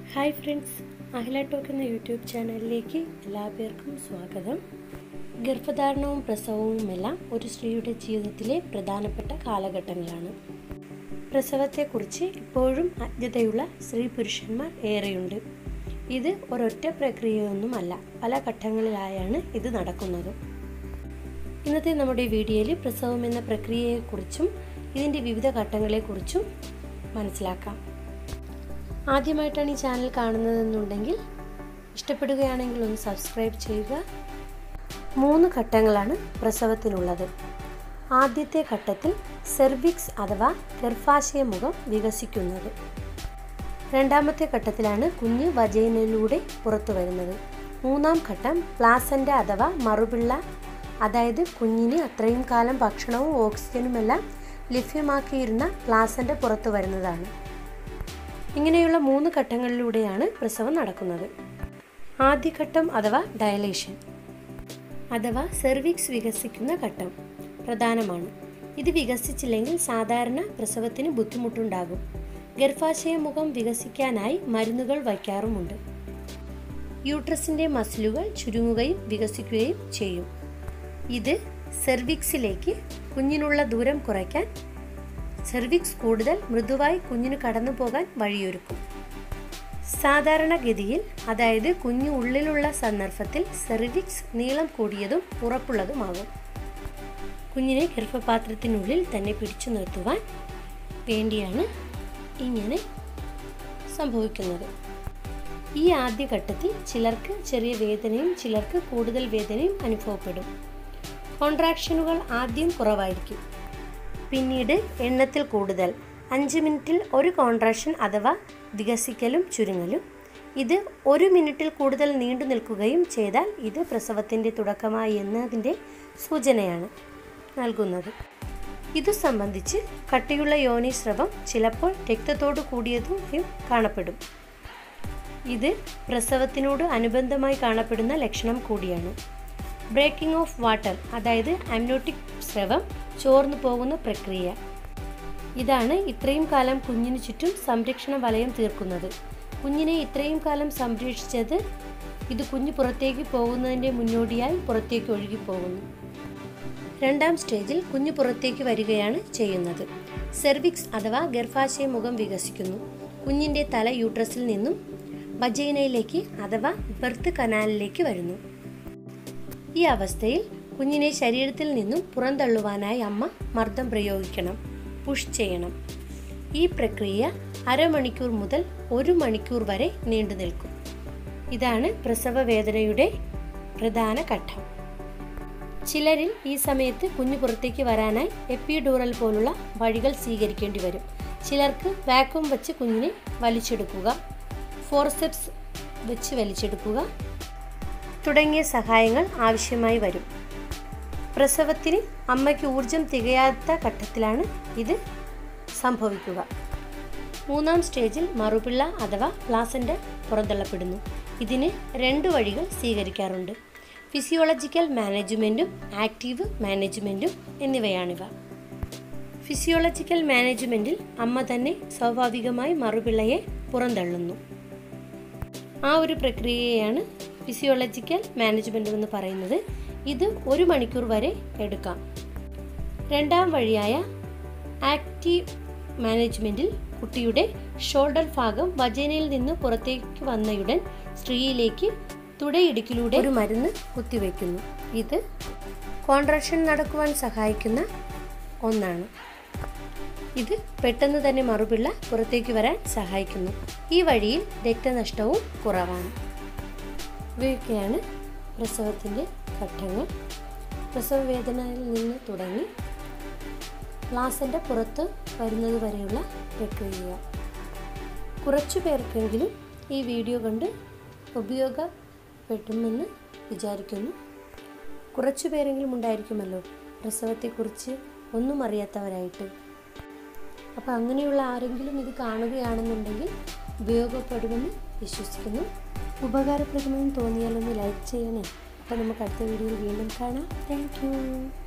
hi friends അഹ്ല talk എന്ന YouTube ചാനലിലേക്ക് എല്ലാ പേർക്കും സ്വാഗതം ഗർഭധാരണവും പ്രസവവുമെല്ലാം ഒരു സ്ത്രീയുടെ ജീവിതത്തിലെ പ്രധാനപ്പെട്ട കാലഘട്ടങ്ങളാണ് പ്രസവത്തെക്കുറിച്ച് ഇപ്പോഴും അജ്ഞതയുള്ള സ്ത്രീ പുരുഷന്മാർ ഏറെയുണ്ട് ഇത് ഒരൊറ്റ പ്രക്രിയയൊന്നുമല്ല പല ഘട്ടങ്ങളിലായാണ് ഇത് നടക്കുന്നത് ഇന്നത്തെ നമ്മുടെ വീഡിയോയിൽ പ്രസവം എന്ന പ്രക്രിയയെക്കുറിച്ചും ഇതിൻ്റെ വിവിധ ഘട്ടങ്ങളെക്കുറിച്ചും മനസ്സിലാക്കാം ആദ്യമായിട്ടാണ് ഈ ചാനൽ കാണുന്നതെന്നുണ്ടെങ്കിൽ ഇഷ്ടപ്പെടുകയാണെങ്കിൽ ഒന്ന് സബ്സ്ക്രൈബ് ചെയ്യുക മൂന്ന് ഘട്ടങ്ങളാണ് പ്രസവത്തിനുള്ളത് ആദ്യത്തെ ഘട്ടത്തിൽ സെർവിക്സ് അഥവാ ഗർഭാശയമുഖം വികസിക്കുന്നത് രണ്ടാമത്തെ ഘട്ടത്തിലാണ് കുഞ്ഞ് വജൈനയിലൂടെ പുറത്തു വരുന്നത് മൂന്നാം ഘട്ടം പ്ലാസൻ്റ അഥവാ മറുപിള്ള അതായത് കുഞ്ഞിന് അത്രയും കാലം ഭക്ഷണവും ഓക്സിജനുമെല്ലാം ലഭ്യമാക്കിയിരുന്ന പ്ലാസൻ്റ പുറത്തു വരുന്നതാണ് ഇങ്ങനെയുള്ള മൂന്ന് ഘട്ടങ്ങളിലൂടെയാണ് പ്രസവം നടക്കുന്നത് ആദ്യഘട്ടം അഥവാ ഡയലേഷൻ അഥവാ സെർവിക്സ് വികസിക്കുന്ന ഘട്ടം പ്രധാനമാണ് ഇത് വികസിച്ചില്ലെങ്കിൽ സാധാരണ പ്രസവത്തിന് ബുദ്ധിമുട്ടുണ്ടാകും ഗർഭാശയ മുഖം വികസിക്കാനായി മരുന്നുകൾ വയ്ക്കാറുമുണ്ട് യൂട്രസിൻ്റെ മസിലുകൾ ചുരുങ്ങുകയും വികസിക്കുകയും ചെയ്യും ഇത് സെർവിക്സിലേക്ക് കുഞ്ഞിനുള്ള ദൂരം കുറയ്ക്കാൻ സെർവിക്സ് കൂടുതൽ മൃദുവായി കുഞ്ഞിന് കടന്നു പോകാൻ വഴിയൊരുക്കും സാധാരണഗതിയിൽ അതായത് കുഞ്ഞു ഉള്ളിലുള്ള സന്ദർഭത്തിൽ സെർവിക്സ് നീളം കൂടിയതും ഉറപ്പുള്ളതുമാകും കുഞ്ഞിനെ ഗർഭപാത്രത്തിനുള്ളിൽ തന്നെ പിടിച്ചു നിർത്തുവാൻ വേണ്ടിയാണ് ഇങ്ങനെ സംഭവിക്കുന്നത് ഈ ആദ്യഘട്ടത്തിൽ ചിലർക്ക് ചെറിയ വേദനയും ചിലർക്ക് കൂടുതൽ വേദനയും അനുഭവപ്പെടും കോൺട്രാക്ഷനുകൾ ആദ്യം കുറവായിരിക്കും പിന്നീട് എണ്ണത്തിൽ കൂടുതൽ അഞ്ച് മിനിറ്റിൽ ഒരു കോൺട്രാക്ഷൻ അഥവാ വികസിക്കലും ചുരുങ്ങലും ഇത് ഒരു മിനിറ്റിൽ കൂടുതൽ നീണ്ടു നിൽക്കുകയും ചെയ്താൽ ഇത് പ്രസവത്തിൻ്റെ തുടക്കമായി എന്നതിൻ്റെ സൂചനയാണ് നൽകുന്നത് ഇതു സംബന്ധിച്ച് കട്ടിയുള്ള യോനിസ്രവം ചിലപ്പോൾ രക്തത്തോട് കൂടിയതും കാണപ്പെടും ഇത് പ്രസവത്തിനോട് അനുബന്ധമായി കാണപ്പെടുന്ന ലക്ഷണം കൂടിയാണ് ബ്രേക്കിംഗ് ഓഫ് വാട്ടർ അതായത് അമ്നോട്ടിക് സ്രവം ചോർന്നു പോകുന്ന പ്രക്രിയ ഇതാണ് ഇത്രയും കാലം കുഞ്ഞിനു ചുറ്റും സംരക്ഷണ വലയം തീർക്കുന്നത് കുഞ്ഞിനെ ഇത്രയും കാലം സംരക്ഷിച്ചത് ഇത് കുഞ്ഞ് പുറത്തേക്ക് പോകുന്നതിൻ്റെ മുന്നോടിയായി പുറത്തേക്ക് ഒഴുകിപ്പോകുന്നു രണ്ടാം സ്റ്റേജിൽ കുഞ്ഞ് പുറത്തേക്ക് വരികയാണ് ചെയ്യുന്നത് സെർവിക്സ് അഥവാ ഗർഭാശയ മുഖം വികസിക്കുന്നു കുഞ്ഞിൻ്റെ തല യൂട്രസിൽ നിന്നും വജൈനയിലേക്ക് അഥവാ ബർത്ത് കനാലിലേക്ക് വരുന്നു ഈ അവസ്ഥയിൽ കുഞ്ഞിനെ ശരീരത്തിൽ നിന്നും പുറന്തള്ളുവാനായി അമ്മ മർദ്ദം പ്രയോഗിക്കണം പുഷ് ചെയ്യണം ഈ പ്രക്രിയ അരമണിക്കൂർ മുതൽ ഒരു മണിക്കൂർ വരെ നീണ്ടു നിൽക്കും ഇതാണ് പ്രസവ വേദനയുടെ പ്രധാന ഘട്ടം ചിലരിൽ ഈ സമയത്ത് കുഞ്ഞു പുറത്തേക്ക് വരാനായി എപ്പിഡൂറൽ പോലുള്ള വഴികൾ സ്വീകരിക്കേണ്ടി വരും ചിലർക്ക് വാക്വം വെച്ച് കുഞ്ഞിനെ വലിച്ചെടുക്കുക ഫോർസെപ്സ് വെച്ച് വലിച്ചെടുക്കുക തുടങ്ങിയ സഹായങ്ങൾ ആവശ്യമായി വരും പ്രസവത്തിന് അമ്മയ്ക്ക് ഊർജം തികയാത്ത ഘട്ടത്തിലാണ് ഇത് സംഭവിക്കുക മൂന്നാം സ്റ്റേജിൽ മറുപിള്ള അഥവാ പ്ലാസൻ്റ് പുറന്തള്ളപ്പെടുന്നു ഇതിന് രണ്ട് വഴികൾ സ്വീകരിക്കാറുണ്ട് ഫിസിയോളജിക്കൽ മാനേജ്മെൻറ്റും ആക്റ്റീവ് മാനേജ്മെൻറ്റും എന്നിവയാണിവ ഫിസിയോളജിക്കൽ മാനേജ്മെൻറ്റിൽ അമ്മ തന്നെ സ്വാഭാവികമായി മറുപിള്ളയെ പുറന്തള്ളുന്നു ആ ഒരു പ്രക്രിയയാണ് ഫിസിയോളജിക്കൽ മാനേജ്മെൻറ്റ് എന്ന് പറയുന്നത് ഇത് ഒരു മണിക്കൂർ വരെ എടുക്കാം രണ്ടാം വഴിയായ ആക്റ്റീവ് മാനേജ്മെൻറ്റിൽ കുട്ടിയുടെ ഷോൾഡർ ഭാഗം വജനയിൽ നിന്ന് പുറത്തേക്ക് വന്നയുടൻ സ്ത്രീയിലേക്ക് തുടയിടുക്കിലൂടെ ഒരു മരുന്ന് കുത്തിവെക്കുന്നു ഇത് കോൺട്രാക്ഷൻ നടക്കുവാൻ സഹായിക്കുന്ന ഒന്നാണ് ഇത് പെട്ടെന്ന് തന്നെ മറുപിള്ള പുറത്തേക്ക് വരാൻ സഹായിക്കുന്നു ഈ വഴിയിൽ രക്തനഷ്ടവും കുറവാണ് ഇവയൊക്കെയാണ് പ്രസവത്തിൻ്റെ ഘട്ടങ്ങൾ പ്രസവ വേദനയിൽ നിന്ന് തുടങ്ങി പ്ലാസൻ്റെ പുറത്ത് വരുന്നത് വരെയുള്ള പ്രക്രിയ കുറച്ചു പേർക്കെങ്കിലും ഈ വീഡിയോ കണ്ട് ഉപയോഗപ്പെടുമെന്ന് വിചാരിക്കുന്നു കുറച്ചു പേരെങ്കിലും ഉണ്ടായിരിക്കുമല്ലോ പ്രസവത്തെക്കുറിച്ച് ഒന്നും അറിയാത്തവരായിട്ട് അപ്പോൾ അങ്ങനെയുള്ള ആരെങ്കിലും ഇത് കാണുകയാണെന്നുണ്ടെങ്കിൽ ഉപയോഗപ്പെടുമെന്ന് വിശ്വസിക്കുന്നു ഉപകാരപ്രദമെന്ന് തോന്നിയാലൊന്ന് ലൈക്ക് ചെയ്യണേ അപ്പോൾ നമുക്ക് അടുത്ത വീഡിയോയിൽ വീണ്ടും കാണാം താങ്ക്